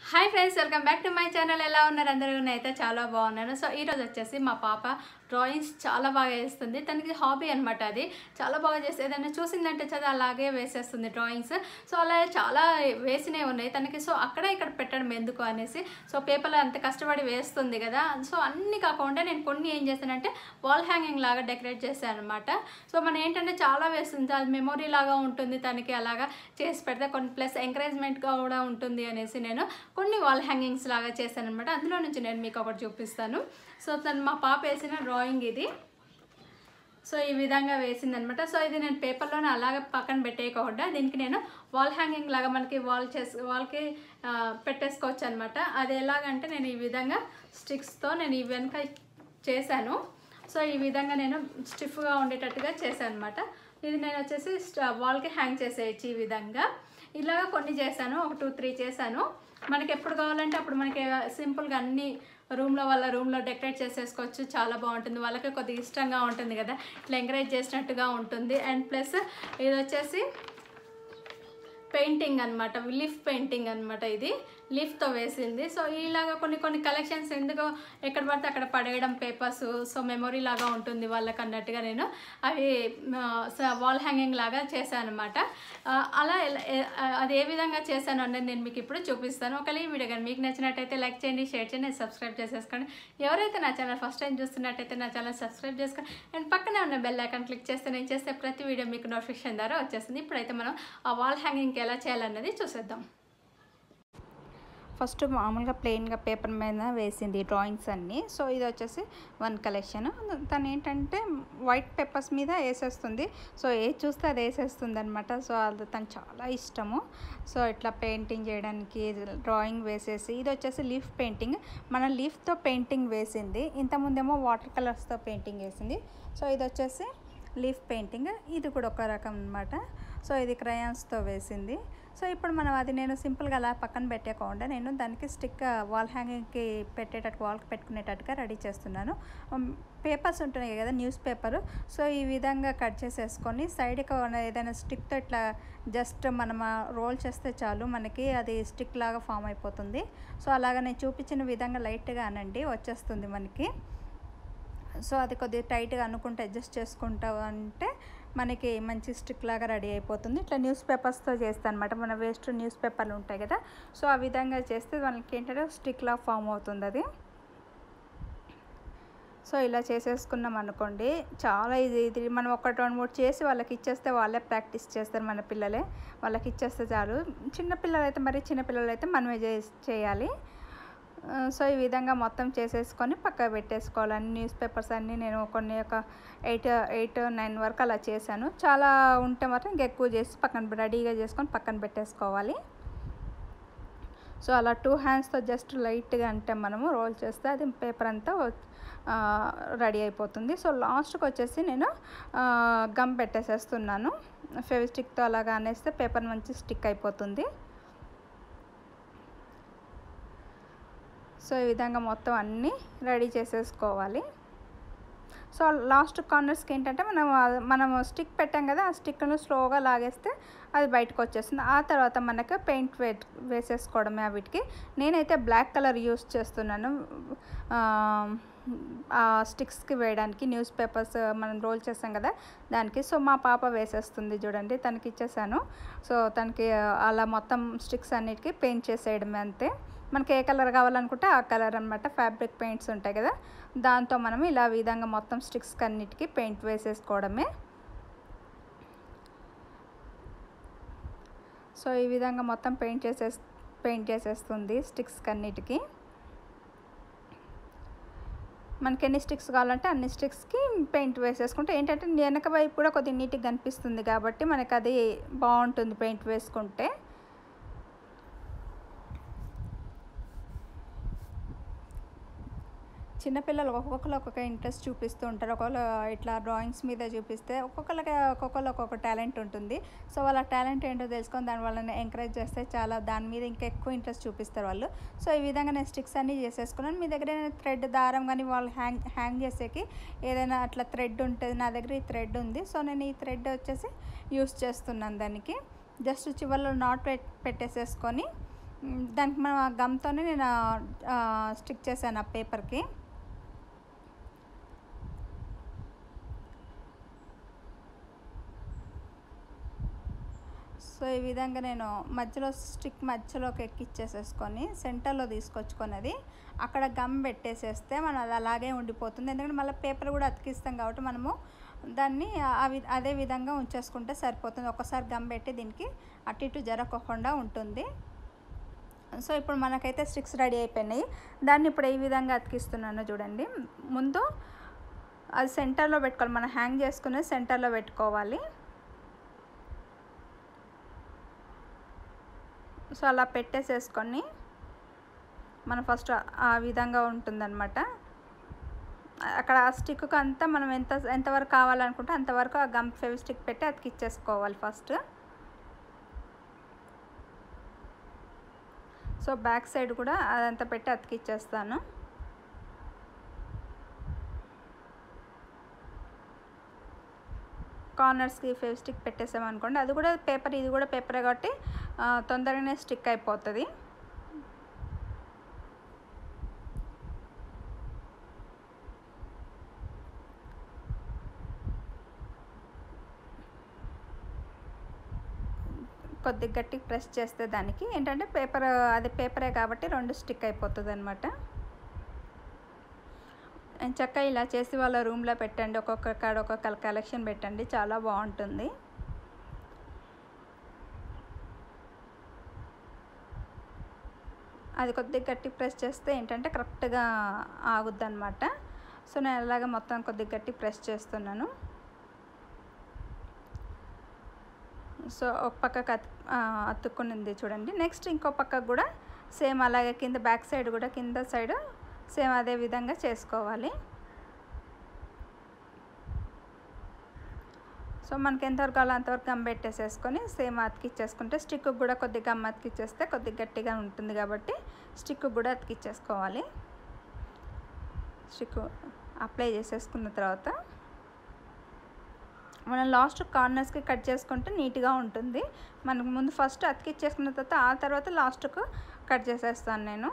hi friends welcome back to my channel ఎలా ఉన్నారు అందరూ అయితే చాలా బాగున్నాను సో ఈరోజు వచ్చేసి మా పాప డ్రాయింగ్స్ చాలా బాగా వేస్తుంది తనకి హాబీ అనమాట అది చాలా బాగా చేస్తే ఏదైనా చూసిందంటే చదివి అలాగే వేసేస్తుంది డ్రాయింగ్స్ సో అలా చాలా వేసినవి ఉన్నాయి తనకి సో అక్కడ ఇక్కడ పెట్టడం ఎందుకు అనేసి సో పేపర్లో అంత కష్టపడి వేస్తుంది కదా సో అన్ని కాకుండా నేను కొన్ని ఏం చేశానంటే వాల్ హ్యాంగింగ్ లాగా డెకరేట్ చేశాను అనమాట సో మనం ఏంటంటే చాలా వేస్తుంది అది మెమొరీ లాగా ఉంటుంది తనకి అలాగా చేసి పెడితే కొన్ని ప్లస్ ఎంకరేజ్మెంట్గా కూడా ఉంటుంది అనేసి నేను కొన్ని వాల్ హ్యాంగింగ్స్ లాగా చేశాను అనమాట అందులో నుంచి నేను మీకు ఒకటి చూపిస్తాను సో తను మా పాప వేసిన డ్రాయింగ్ ఇది సో ఈ విధంగా వేసిందనమాట సో ఇది నేను పేపర్లోనే అలాగే పక్కన పెట్టేయకుండా దీనికి నేను వాల్ హ్యాంగింగ్ లాగా మనకి వాల్ చేసి వాల్కి ఆ, పెట్టేసుకోవచ్చు అనమాట అది ఎలాగంటే నేను ఈ విధంగా స్టిక్స్తో నేను ఈ వెనక చేశాను సో ఈ విధంగా నేను స్టిఫ్గా ఉండేటట్టుగా చేశాను అనమాట ఇది నేను వచ్చేసి స్ట- వాల్కి హ్యాంగ్ చేసేయచ్చు ఈ విధంగా ఇలాగ కొన్ని చేశాను ఒక టూ త్రీ చేశాను మనకి ఎప్పుడు కావాలంటే అప్పుడు మనకి సింపుల్గా అన్ని రూమ్లో వాళ్ళ రూమ్లో డెకరేట్ చేసేసుకోవచ్చు చాలా బాగుంటుంది వాళ్ళకి కొద్దిగా ఇష్టంగా ఉంటుంది కదా ఇట్లా ఎంకరేజ్ చేసినట్టుగా ఉంటుంది అండ్ ప్లస్ ఇది వచ్చేసి పెయింటింగ్ అనమాట లీఫ్ పెయింటింగ్ అనమాట ఇది లీఫ్తో వేసింది సో ఇలాగా కొన్ని కొన్ని కలెక్షన్స్ ఎందుకు ఎక్కడ పడితే అక్కడ పడేయడం పేపర్స్ సో మెమొరీ లాగా ఉంటుంది వాళ్ళకి అన్నట్టుగా నేను అవి వాల్ హ్యాంగింగ్ లాగా చేశాను అనమాట అలా ఎలా- ఏ- అది ఏ విధంగా చేశాను అనేది నేను మీకు ఇప్పుడు చూపిస్తాను ఒకవేళ ఈ వీడియో కానీ మీకు నచ్చినట్టయితే లైక్ చేయండి షేర్ చేయండి సబ్స్క్రైబ్ చేసేసుకోండి ఎవరైతే నా ఛానల్ ఫస్ట్ టైం చూస్తున్నట్టయితే నా ఛానల్ సబ్స్క్రైబ్ చేసుకోండి అండ్ పక్కనే ఉన్న బెల్ ఐకాన్ క్లిక్ చేస్తే నేను చేస్తే ప్రతి వీడియో మీకు నోటిఫికేషన్ ద్వారా వచ్చేస్తుంది ఇప్పుడైతే మనం ఆ వాల్ హ్యాంగింగ్కి ఎలా చేయాలన్నది చూసేద్దాం ఫస్ట్ మామూలుగా ప్లెయిన్గా పేపర్ మీద వేసింది డ్రాయింగ్స్ అన్నీ సో ఇది వచ్చేసి వన్ కలెక్షన్ తను ఏంటంటే వైట్ పేపర్స్ మీద వేసేస్తుంది సో ఏ చూస్తే అది వేసేస్తుంది అనమాట సో అది తను చాలా ఇష్టము సో ఇట్లా పెయింటింగ్ చేయడానికి డ్రాయింగ్ వేసేసి ఇది వచ్చేసి లీఫ్ పెయింటింగ్ మన లీఫ్తో పెయింటింగ్ వేసింది ఇంతకుముందేమో వాటర్ కలర్స్తో పెయింటింగ్ వేసింది సో ఇది వచ్చేసి లీఫ్ పెయింటింగ్ ఇది కూడా ఒక రకం అనమాట సో ఇది క్రయాన్స్తో వేసింది సో ఇప్పుడు మనం అది నేను సింపుల్గా అలా పక్కన పెట్టేయకుండా నేను దానికి స్టిక్ వాల్ హ్యాంగింగ్కి పెట్టేటట్టు వాల్కి పెట్టుకునేటట్టుగా రెడీ చేస్తున్నాను పేపర్స్ ఉంటున్నాయి కదా న్యూస్ పేపర్ సో ఈ విధంగా కట్ చేసేసుకొని సైడ్కి ఉన్న ఏదైనా స్టిక్తో ఇట్లా జస్ట్ మనం రోల్ చేస్తే చాలు మనకి అది స్టిక్ లాగా ఫామ్ అయిపోతుంది సో అలాగ నేను చూపించిన విధంగా లైట్గా అనండి వచ్చేస్తుంది మనకి సో అది కొద్దిగా టైట్గా అనుకుంటే అడ్జస్ట్ చేసుకుంటా అంటే మనకి మంచి స్టిక్ లాగా రెడీ అయిపోతుంది ఇట్లా న్యూస్ పేపర్స్తో చేస్తాను అనమాట మన వేస్ట్ న్యూస్ పేపర్లు ఉంటాయి కదా సో ఆ విధంగా చేస్తే మనకి ఏంటంటే స్టిక్ లా ఫామ్ అవుతుంది అది సో ఇలా చేసేసుకున్నాం అనుకోండి చాలా ఇది ఇది మనం ఒక రెండు మూడు చేసి వాళ్ళకి ఇచ్చేస్తే వాళ్ళే ప్రాక్టీస్ చేస్తారు మన పిల్లలే వాళ్ళకి ఇచ్చేస్తే చాలు చిన్న పిల్లలు అయితే మరి చిన్న పిల్లలు అయితే మనమే చే చేయాలి ఆ, సో ఈ విధంగా మొత్తం చేసేసుకొని పక్క పెట్టేసుకోవాలి అన్ని న్యూస్ పేపర్స్ అన్నీ నేను కొన్ని ఒక ఎయిట్ ఎయిట్ నైన్ వరకు అలా చేశాను చాలా ఉంటే మాత్రం ఇంకా ఎక్కువ చేసి పక్కన రెడీగా చేసుకొని పక్కన పెట్టేసుకోవాలి సో అలా టూ హ్యాండ్స్తో జస్ట్ లైట్గా అంటే మనము రోల్ చేస్తే అది పేపర్ అంతా రెడీ అయిపోతుంది సో లాస్ట్కి వచ్చేసి నేను ఆ, గమ్ పెట్టేసేస్తున్నాను ఫెవిస్టిక్తో అలాగా అనేస్తే పేపర్ మంచి స్టిక్ అయిపోతుంది సో ఈ విధంగా మొత్తం అన్నీ రెడీ చేసేసుకోవాలి సో లాస్ట్ కార్నర్స్కి ఏంటంటే మనం ఆ- మనం స్టిక్ పెట్టాం కదా ఆ స్టిక్ను స్లోగా లాగేస్తే అది బయటకు వచ్చేస్తుంది ఆ తర్వాత మనకు పెయింట్ వే వేసేసుకోవడమే ఆ వీటికి నేనైతే బ్లాక్ కలర్ యూస్ చేస్తున్నాను ఆ, ఆ స్టిక్స్కి వేయడానికి న్యూస్ పేపర్స్ మనం రోల్ చేస్తాం కదా దానికి సో మా పాప వేసేస్తుంది చూడండి తనకి ఇచ్చేసాను సో తనకి అలా మొత్తం స్టిక్స్ అన్నిటికీ పెయింట్ చేసేయడమే అంతే మనకి ఏ కలర్ కావాలనుకుంటే ఆ కలర్ అనమాట ఫ్యాబ్రిక్ పెయింట్స్ ఉంటాయి కదా దాంతో మనం ఇలా విధంగా మొత్తం స్టిక్స్ అన్నిటికీ పెయింట్ వేసేసుకోవడమే సో ఈ విధంగా మొత్తం పెయింట్ చేసే పెయింట్ చేసేస్తుంది స్టిక్స్ అన్నిటికీ మనకి ఎన్ని స్టిక్స్ కావాలంటే అన్ని స్టిక్స్కి పెయింట్ వేసేసుకుంటే ఏంటంటే వెనక వైపు కూడా కొద్దిగా నీట్గా కనిపిస్తుంది కాబట్టి మనకి అది బాగుంటుంది పెయింట్ వేసుకుంటే చిన్నపిల్లలు ఒక్కొక్కరు ఒక్కొక్క ఇంట్రెస్ట్ చూపిస్తూ ఉంటారు ఒకవేళ ఇట్లా డ్రాయింగ్స్ మీద చూపిస్తే ఒక్కొక్కరికి ఒక్కొక్కరు ఒక్కొక్క టాలెంట్ ఉంటుంది సో వాళ్ళ టాలెంట్ ఏంటో తెలుసుకొని దాని వాళ్ళని ఎంకరేజ్ చేస్తే చాలా దాని మీద ఇంకా ఎక్కువ ఇంట్రెస్ట్ చూపిస్తారు వాళ్ళు సో ఈ విధంగా నేను స్టిక్స్ అన్నీ చేసేసుకున్నాను మీ దగ్గర థ్రెడ్ దారం కానీ వాళ్ళు హ్యాంగ్ హ్యాంగ్ చేసేకి ఏదైనా అట్లా థ్రెడ్ ఉంటుంది నా దగ్గర ఈ థ్రెడ్ ఉంది సో నేను ఈ థ్రెడ్ వచ్చేసి యూస్ చేస్తున్నాను దానికి జస్ట్ చివరిలో నాట్ పెట్ పెట్టేసేసుకొని మ్, దానికి మనం ఆ గమ్తోనే నేను స్టిక్ చేశాను ఆ పేపర్కి సో ఈ విధంగా నేను మధ్యలో స్టిక్ మధ్యలోకి ఎక్కిచ్చేసేసుకొని సెంటర్లో తీసుకొచ్చుకున్నది అక్కడ గమ్ పెట్టేసేస్తే మనం అది అలాగే ఉండిపోతుంది ఎందుకంటే మళ్ళీ పేపర్ కూడా అతికిస్తాం కాబట్టి మనము దాన్ని ఆ వి- అదే విధంగా ఉంచేసుకుంటే సరిపోతుంది ఒకసారి గమ్ పెట్టి దీనికి అటు ఇటు జరగకుండా ఉంటుంది సో ఇప్పుడు మనకైతే స్టిక్స్ రెడీ అయిపోయినాయి దాన్ని ఇప్పుడు ఈ విధంగా అతికిస్తున్నాను చూడండి ముందు అది సెంటర్లో పెట్టుకోవాలి మనం హ్యాంగ్ చేసుకునేది సెంటర్లో పెట్టుకోవాలి సో అలా పెట్టేసేసుకొని మనం ఫస్ట్ ఆ విధంగా ఉంటుందన్నమాట అక్కడ ఆ స్టిక్కి అంతా మనం ఎంత ఎంతవరకు కావాలనుకుంటే అంతవరకు ఆ గమ్ ఫెవి స్టిక్ పెట్టి అతికిచ్చేసుకోవాలి ఫస్ట్ సో బ్యాక్ సైడ్ కూడా అదంతా పెట్టి అతికిచ్చేస్తాను కార్నర్స్కి ఫేవ్ స్టిక్ పెట్టేసామనుకోండి అది కూడా పేపర్ ఇది కూడా పేపరే కాబట్టి ఆ, తొందరగానే స్టిక్ అయిపోతుంది కొద్దిగా గట్టిగా ప్రెస్ చేస్తే దానికి ఏంటంటే పేపర్ అది పేపరే కాబట్టి రెండు స్టిక్ అయిపోతుంది అనమాట చక్క ఇలా చేసి వాళ్ళ రూమ్లో పెట్టండి ఒక్కొక్క కాడ ఒక్కొక్క కలెక్షన్ పెట్టండి చాలా బాగుంటుంది అది కొద్దిగా గట్టి ప్రెస్ చేస్తే ఏంటంటే కరెక్ట్గా ఆగుద్ది అనమాట సో నేను అలాగ మొత్తం కొద్దిగా గట్టి ప్రెస్ చేస్తున్నాను సో ఒక పక్కకు అత్ అతుక్కునింది చూడండి నెక్స్ట్ ఇంకో పక్కకు కూడా సేమ్ అలాగే కింద బ్యాక్ సైడ్ కూడా కింద సైడ్ సేమ్ అదే విధంగా చేసుకోవాలి సో మనకి ఎంతవరకు కావాలో అంతవరకు గమ్ పెట్టేసేసుకొని సేమ్ అతికిచ్చేసుకుంటే స్టిక్ కూడా కొద్దిగా గమ్ అతికిచ్చేస్తే కొద్దిగా గట్టిగా ఉంటుంది కాబట్టి స్టిక్ కూడా అతికిచ్చేసుకోవాలి స్టిక్ అప్లై చేసేసుకున్న తర్వాత మనం లాస్ట్ కార్నర్స్కి కట్ చేసుకుంటే నీట్గా ఉంటుంది మనకు ముందు ఫస్ట్ అతికిచ్చేసుకున్న తర్వాత ఆ తర్వాత లాస్ట్కు కట్ చేసేస్తాను నేను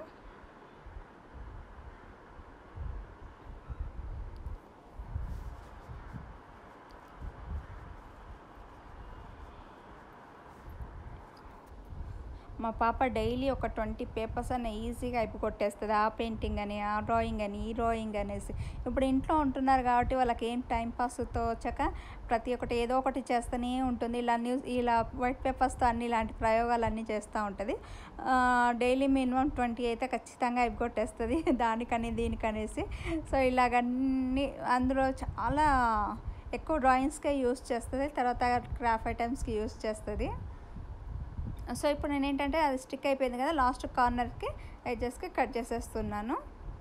మా పాప డైలీ ఒక ట్వంటీ పేపర్స్ అన్న ఈజీగా అయిపో కొట్టేస్తుంది ఆ పెయింటింగ్ అని ఆ డ్రాయింగ్ అని ఈ డ్రాయింగ్ అనేసి ఇప్పుడు ఇంట్లో ఉంటున్నారు కాబట్టి వాళ్ళకి ఏం టైం పాస్తో వచ్చాక ప్రతి ఒక్కటి ఏదో ఒకటి చేస్తూనే ఉంటుంది ఇలా న్యూస్ ఇలా వైట్ పేపర్స్తో అన్ని ఇలాంటి ప్రయోగాలు అన్నీ చేస్తూ ఉంటుంది డైలీ మినిమం ట్వంటీ అయితే ఖచ్చితంగా అయిపోగొట్టేస్తుంది దానికని దీనికనేసి సో ఇలాగన్నీ అందులో చాలా ఎక్కువ డ్రాయింగ్స్కే యూస్ చేస్తుంది తర్వాత క్రాఫ్ట్ ఐటమ్స్కి యూస్ చేస్తుంది సో ఇప్పుడు నేను ఏంటంటే అది స్టిక్ అయిపోయింది కదా లాస్ట్ కార్నర్కి ఎడ్జెస్కి కట్ చేసేస్తున్నాను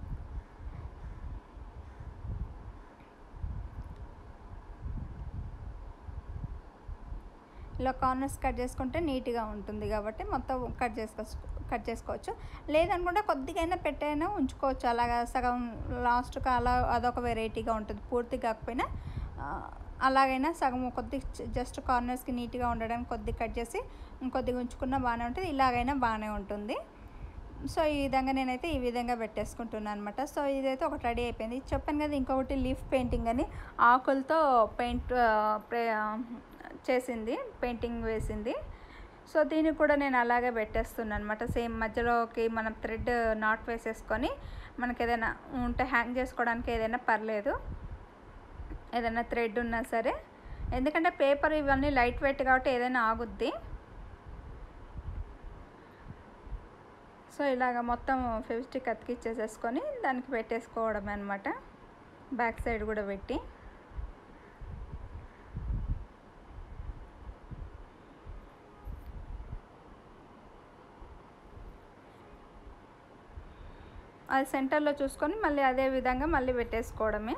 ఇలా కార్నర్స్ కట్ చేసుకుంటే నీట్గా ఉంటుంది కాబట్టి మొత్తం కట్ చేసుకో కట్ చేసుకోవచ్చు లేదనుకుంటే కొద్దిగైనా పెట్టైనా ఉంచుకోవచ్చు అలాగా సగం లాస్ట్కి అలా అదొక వెరైటీగా ఉంటుంది పూర్తి కాకపోయినా ఆ, అలాగైనా సగం కొద్ది జస్ట్ కార్నర్స్కి నీట్గా ఉండడానికి కొద్ది కట్ చేసి ఇంకొద్దిగా ఉంచుకున్నా బాగానే ఉంటుంది ఇలాగైనా బాగానే ఉంటుంది సో ఈ విధంగా నేనైతే ఈ విధంగా పెట్టేసుకుంటున్నాను అనమాట సో ఇదైతే ఒకటి రెడీ అయిపోయింది చెప్పాను కదా ఇంకొకటి లీఫ్ పెయింటింగ్ అని ఆకులతో పెయింట్ ఆ, ప్రే- ఆ, చేసింది పెయింటింగ్ వేసింది సో దీనికి కూడా నేను అలాగే పెట్టేస్తున్నాను అనమాట సేమ్ మధ్యలోకి మనం థ్రెడ్ నాట్ వేసేసుకొని మనకి ఏదైనా ఉంటే హ్యాంగ్ చేసుకోవడానికి ఏదైనా పర్లేదు ఏదైనా థ్రెడ్ ఉన్నా సరే ఎందుకంటే పేపర్ ఇవన్నీ లైట్ వెయిట్ కాబట్టి ఏదైనా ఆగుద్ది సో ఇలాగ మొత్తం ఫెవిస్టిక్ అతికిచ్చేసేసుకొని దానికి పెట్టేసుకోవడమే అనమాట బ్యాక్ సైడ్ కూడా పెట్టి అది సెంటర్లో చూసుకొని మళ్ళీ అదే విధంగా మళ్ళీ పెట్టేసుకోవడమే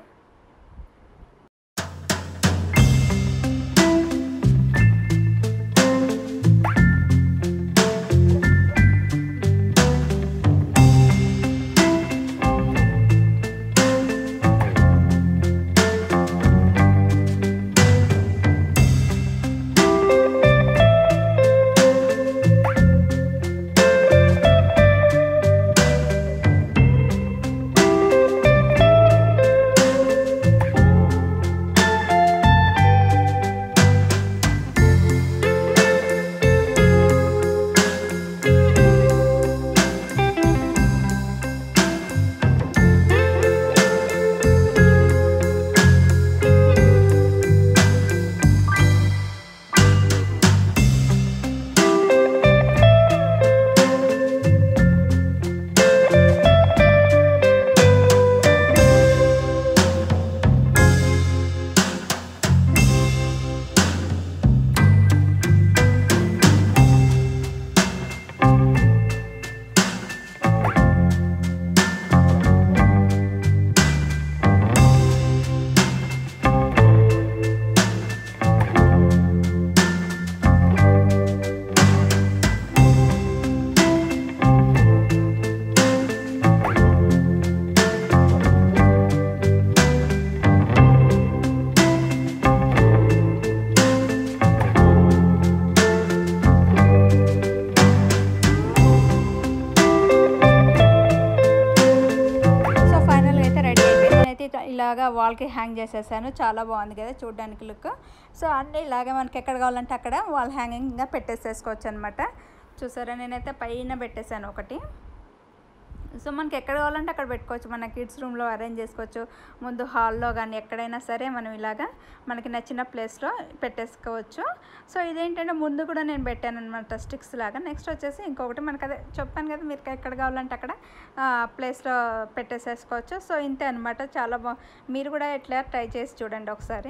ఇలాగా వాల్కి హ్యాంగ్ చేసేసాను చాలా బాగుంది కదా చూడడానికి లుక్ సో అన్నీ ఇలాగే మనకి ఎక్కడ కావాలంటే అక్కడ వాల్ హ్యాంగింగ్గా పెట్టేసేసుకోవచ్చు అనమాట చూసారా నేనైతే పైన పెట్టేశాను ఒకటి సో మనకి ఎక్కడ కావాలంటే అక్కడ పెట్టుకోవచ్చు మన కిడ్స్ రూమ్లో అరేంజ్ చేసుకోవచ్చు ముందు హాల్లో కానీ ఎక్కడైనా సరే మనం ఇలాగా మనకి నచ్చిన ప్లేస్లో పెట్టేసుకోవచ్చు సో ఇదేంటంటే ముందు కూడా నేను పెట్టాను అనమాట స్టిక్స్ లాగా నెక్స్ట్ వచ్చేసి ఇంకొకటి మనకి అదే చెప్పాను కదా మీరు ఎక్కడ కావాలంటే అక్కడ ప్లేస్లో పెట్టేసేసుకోవచ్చు సో ఇంతే అనమాట చాలా బా మీరు కూడా ఇట్లా ట్రై చేసి చూడండి ఒకసారి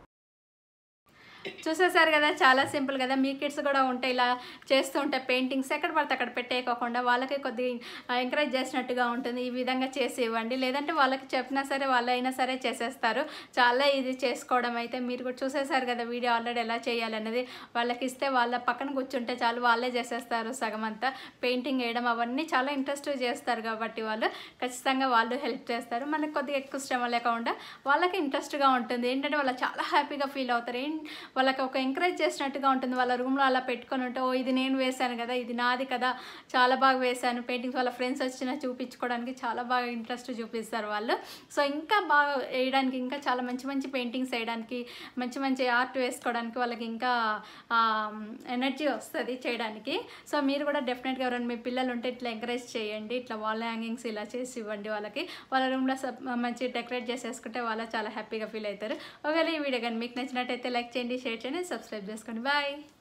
చూసేసారు కదా చాలా సింపుల్ కదా మీ కిడ్స్ కూడా ఉంటే ఇలా చేస్తూ ఉంటే పెయింటింగ్స్ ఎక్కడ పడితే అక్కడ పెట్టేయకోకుండా వాళ్ళకి కొద్ది ఎంకరేజ్ చేసినట్టుగా ఉంటుంది ఈ విధంగా చేసి ఇవ్వండి లేదంటే వాళ్ళకి చెప్పినా సరే వాళ్ళైనా సరే చేసేస్తారు చాలా ఇది చేసుకోవడం అయితే మీరు కూడా చూసేసారు కదా వీడియో ఆల్రెడీ ఎలా చేయాలన్నది వాళ్ళకి ఇస్తే వాళ్ళ పక్కన కూర్చుంటే చాలు వాళ్ళే చేసేస్తారు సగం అంతా పెయింటింగ్ వేయడం అవన్నీ చాలా ఇంట్రెస్ట్ చేస్తారు కాబట్టి వాళ్ళు ఖచ్చితంగా వాళ్ళు హెల్ప్ చేస్తారు మనకి కొద్దిగా ఎక్కువ శ్రమ లేకుండా వాళ్ళకి ఇంట్రెస్ట్గా ఉంటుంది ఏంటంటే వాళ్ళు చాలా హ్యాపీగా ఫీల్ అవుతారు ఏం వాళ్ళకి ఒక ఎంకరేజ్ చేసినట్టుగా ఉంటుంది వాళ్ళ రూమ్లో అలా పెట్టుకొని ఉంటే ఓ ఇది నేను వేశాను కదా ఇది నాది కదా చాలా బాగా వేశాను పెయింటింగ్స్ వాళ్ళ ఫ్రెండ్స్ వచ్చినా చూపించుకోవడానికి చాలా బాగా ఇంట్రెస్ట్ చూపిస్తారు వాళ్ళు సో ఇంకా బాగా వేయడానికి ఇంకా చాలా మంచి మంచి పెయింటింగ్స్ వేయడానికి మంచి మంచి ఆర్ట్ వేసుకోవడానికి వాళ్ళకి ఇంకా ఎనర్జీ వస్తుంది చేయడానికి సో మీరు కూడా డెఫినెట్గా ఎవరైనా మీ పిల్లలు ఉంటే ఇట్లా ఎంకరేజ్ చేయండి ఇట్లా వాల్ హ్యాంగింగ్స్ ఇలా చేసి ఇవ్వండి వాళ్ళకి వాళ్ళ రూమ్లో మంచి డెకరేట్ చేసేసుకుంటే వాళ్ళు చాలా హ్యాపీగా ఫీల్ అవుతారు ఒకవేళ ఈ వీడియో కానీ మీకు నచ్చినట్టయితే లైక్ చేయండి షేర్ చేయండి సబ్స్క్రైబ్ చేసుకోండి బాయ్